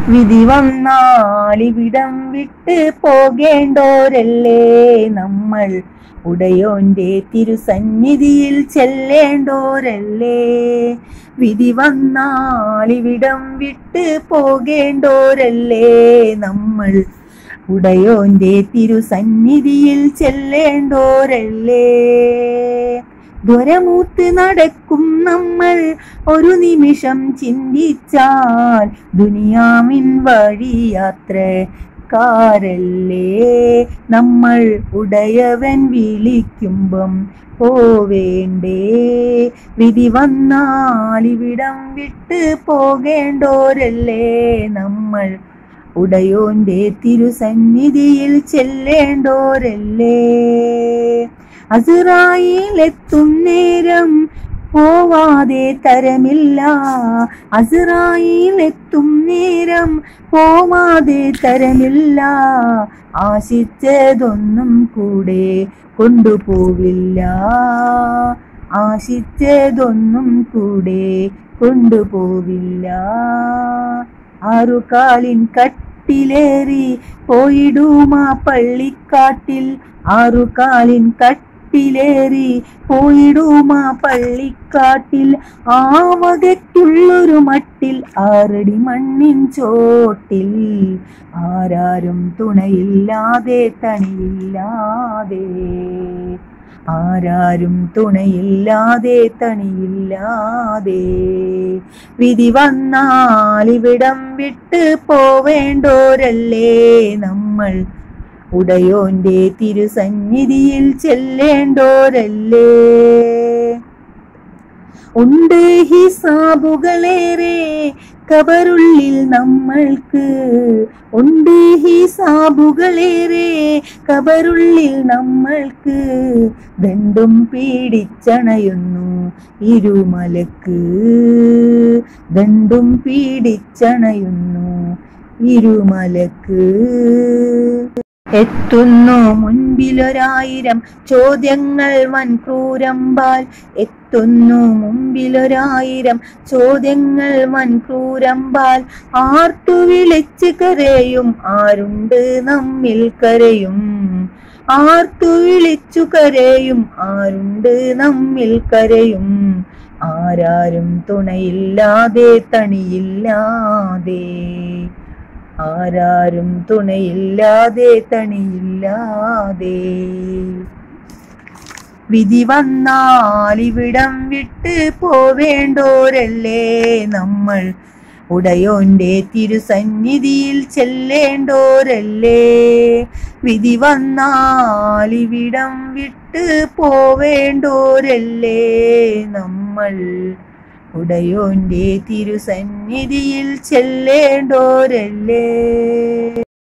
വിധി വന്നാലിവിടം വിട്ട് പോകേണ്ടോരല്ലേ നമ്മൾ ഉടയോന്റെ തിരുസന്നിധിയിൽ ചെല്ലേണ്ടോരല്ലേ വിധി വന്നാലിവിടം വിട്ട് പോകേണ്ടോരല്ലേ നമ്മൾ ഉടയോന്റെ തിരുസന്നിധിയിൽ ചെല്ലേണ്ടോരല്ലേ ദ്വരമൂത്ത് നടക്കും നമ്മൾ ഒരു നിമിഷം ചിന്തിച്ചാൽ ദുനിയാമിൻ വഴിയാത്രക്കാരല്ലേ നമ്മൾ ഉടയവൻ വിളിക്കുമ്പം പോവേണ്ടേ വിധി വന്നാൽ ഇവിടം വിട്ട് പോകേണ്ടോരല്ലേ നമ്മൾ ഉടയോന്റെ തിരുസന്നിധിയിൽ ചെല്ലേണ്ടോരല്ലേ അസുറായിലെത്തും നേരം പോവാതെ തരമില്ല അസുറായിലെത്തും നേരം പോവാതെ തരമില്ല ആശിച്ചതൊന്നും കൂടെ കൊണ്ടുപോവില്ല ആശിച്ചതൊന്നും കൂടെ കൊണ്ടുപോവില്ല ആറുകാലിൻ കട്ടിലേറി പോയിടുമാ പള്ളിക്കാട്ടിൽ ആറുകാലിൻ കട്ടിലേറി പോയിടുമാ പള്ളിക്കാട്ടിൽ ആ വകയ്ക്കുള്ളൊരു മട്ടിൽ ആറടി മണ്ണിൻ ചോട്ടിൽ ആരാരും തുണയില്ലാതെ തണിയില്ലാതെ ആരാരും തുണയില്ലാതെ തണിയില്ലാതെ വിധി വന്നാൽ ഇവിടം വിട്ട് പോവേണ്ടോരല്ലേ നമ്മൾ ഉടയോന്റെ തിരുസന്നിധിയിൽ ചെല്ലേണ്ടോരല്ലേ ഉണ്ട് ഹിസാബുകളേറെ കബറുള്ളിൽ നമ്മൾക്ക് ഉണ്ട് ഹിസാബുകളേറെ കബറുള്ളിൽ നമ്മൾക്ക് ദണ്ടും പീഡിച്ചണയുന്നു ഇരുമലക്ക് ദണ്ടും പീഡിച്ചണയുന്നു ഇരുമലക്ക് എത്തുന്നു മുൻപിലൊരായിരം ചോദ്യങ്ങൾ വൻ ക്രൂരമ്പാൽ എത്തുന്നു മുമ്പിലൊരായിരം ചോദ്യങ്ങൾ വൻ ക്രൂരമ്പാൽ ആർത്തു വിളിച്ച് കരയും ആരുണ്ട് നമ്മിൽ കരയും ആർത്തു വിളിച്ചു കരയും ആരുണ്ട് നമ്മിൽ കരയും ആരാരും തുണയില്ലാതെ തണിയില്ലാതെ ആരാരും തുണയില്ലാതെ തണിയില്ലാതെ വിധി വന്നാൽ ഇവിടം വിട്ട് പോവേണ്ടോരല്ലേ നമ്മൾ ഉടയോന്റെ തിരുസന്നിധിയിൽ ചെല്ലേണ്ടോരല്ലേ വിധി വന്നാൽ ഇവിടം വിട്ട് പോവേണ്ടോരല്ലേ നമ്മൾ ഉടയോന്റെ തിരുസന്നിധിയിൽ ചെല്ലേണ്ടോരല്ലേ